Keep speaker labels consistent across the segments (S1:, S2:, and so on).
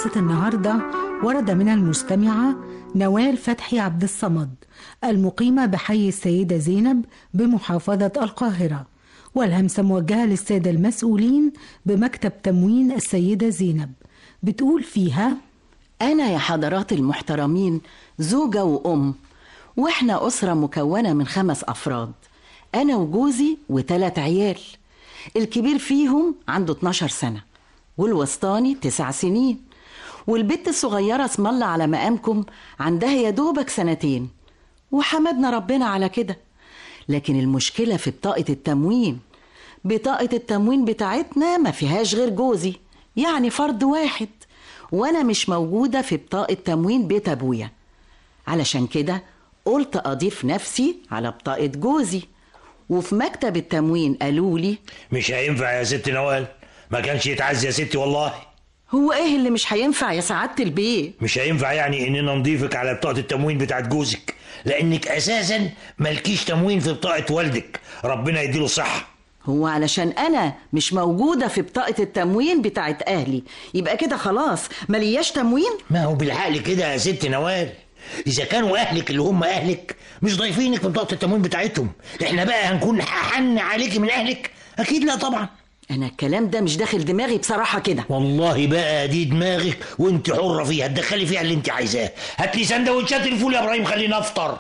S1: قصة النهاردة ورد من المستمعة نوال فتحي عبد الصمد المقيمة بحي السيدة زينب بمحافظة القاهرة والهمسة موجهة للسادة المسؤولين بمكتب تموين السيدة زينب بتقول فيها
S2: أنا يا حضرات المحترمين زوجة وأم وإحنا أسرة مكونة من خمس أفراد أنا وجوزي وتلات عيال الكبير فيهم عنده 12 سنة والوسطاني تسع سنين والبت الصغيرة اسم الله على مقامكم عندها يا دوبك سنتين وحمدنا ربنا على كده لكن المشكلة في بطاقة التموين بطاقة التموين بتاعتنا ما فيهاش غير جوزي يعني فرد واحد وانا مش موجودة في بطاقة تموين بيت ابويا علشان كده قلت اضيف نفسي على بطاقة جوزي وفي مكتب التموين قالوا لي
S3: مش هينفع يا ست نوال ما كانش يتعز يا ستي والله
S2: هو ايه اللي مش هينفع يا سعادة البيه
S3: مش هينفع يعني اننا نضيفك على بطاقة التموين بتاعت جوزك لانك اساسا مالكيش تموين في بطاقة والدك ربنا يديله الصحة
S2: هو علشان انا مش موجودة في بطاقة التموين بتاعت اهلي يبقى كده خلاص ملياش تموين
S3: ما هو بالعقل كده يا ست نوال اذا كانوا اهلك اللي هم اهلك مش ضايفينك في بطاقة التموين بتاعتهم احنا بقى هنكون حن عليكي من اهلك اكيد لا طبعا
S2: انا الكلام ده مش داخل دماغي بصراحة كده
S3: والله بقى دي دماغك وانت حرة فيها تدخلي فيها اللي انت عايزاه هات لي سندوتشات الفول يا ابراهيم خلينا افطر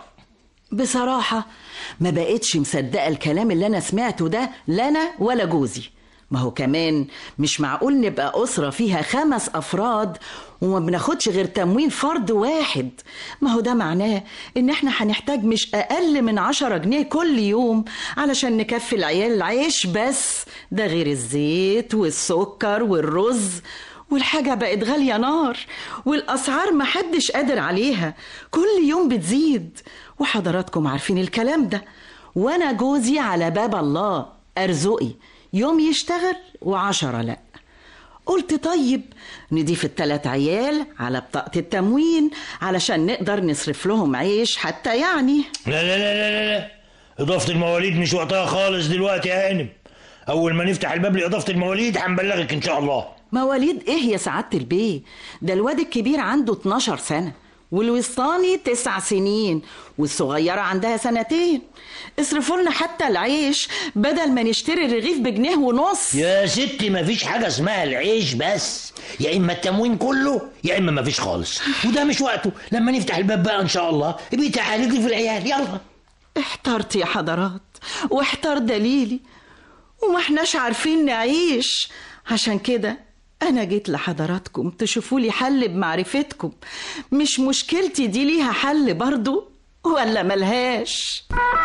S2: بصراحة ما بقتش مصدقة الكلام اللي أنا سمعته ده لا أنا ولا جوزي ما هو كمان مش معقول نبقى أسرة فيها خمس أفراد وما بناخدش غير تموين فرد واحد ما هو ده معناه إن إحنا هنحتاج مش أقل من عشرة جنيه كل يوم علشان نكفي العيال العيش بس ده غير الزيت والسكر والرز والحاجة بقت غالية نار والأسعار محدش قادر عليها كل يوم بتزيد وحضراتكم عارفين الكلام ده وأنا جوزي على باب الله أرزقي يوم يشتغل وعشرة لأ قلت طيب نضيف التلات عيال على بطاقة التموين علشان نقدر نصرف لهم عيش حتى يعني
S3: لا لا لا لا لا, لا. إضافة المواليد مش وقتها خالص دلوقتي يا هانم أول ما نفتح الباب لإضافة المواليد هنبلغك إن شاء الله
S2: مواليد إيه يا سعادة البيه ده الواد الكبير عنده 12 سنة والوسطاني تسع سنين والصغيرة عندها سنتين اصرفوا لنا حتى العيش بدل ما نشتري الرغيف بجنيه ونص
S3: يا ستي مفيش حاجة اسمها العيش بس يا إما التموين كله يا إما مفيش خالص وده مش وقته لما نفتح الباب بقى إن شاء الله ابقي تعالي لي في العيال يلا
S2: احترت يا حضرات واحتر دليلي وما احناش عارفين نعيش عشان كده أنا جيت لحضراتكم تشوفوا لي حل بمعرفتكم مش مشكلتي دي ليها حل برضو ولا ملهاش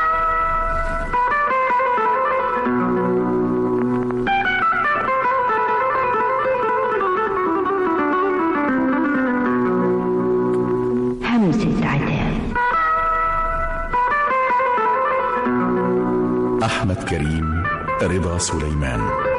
S4: همسة عتاب
S5: أحمد كريم رضا سليمان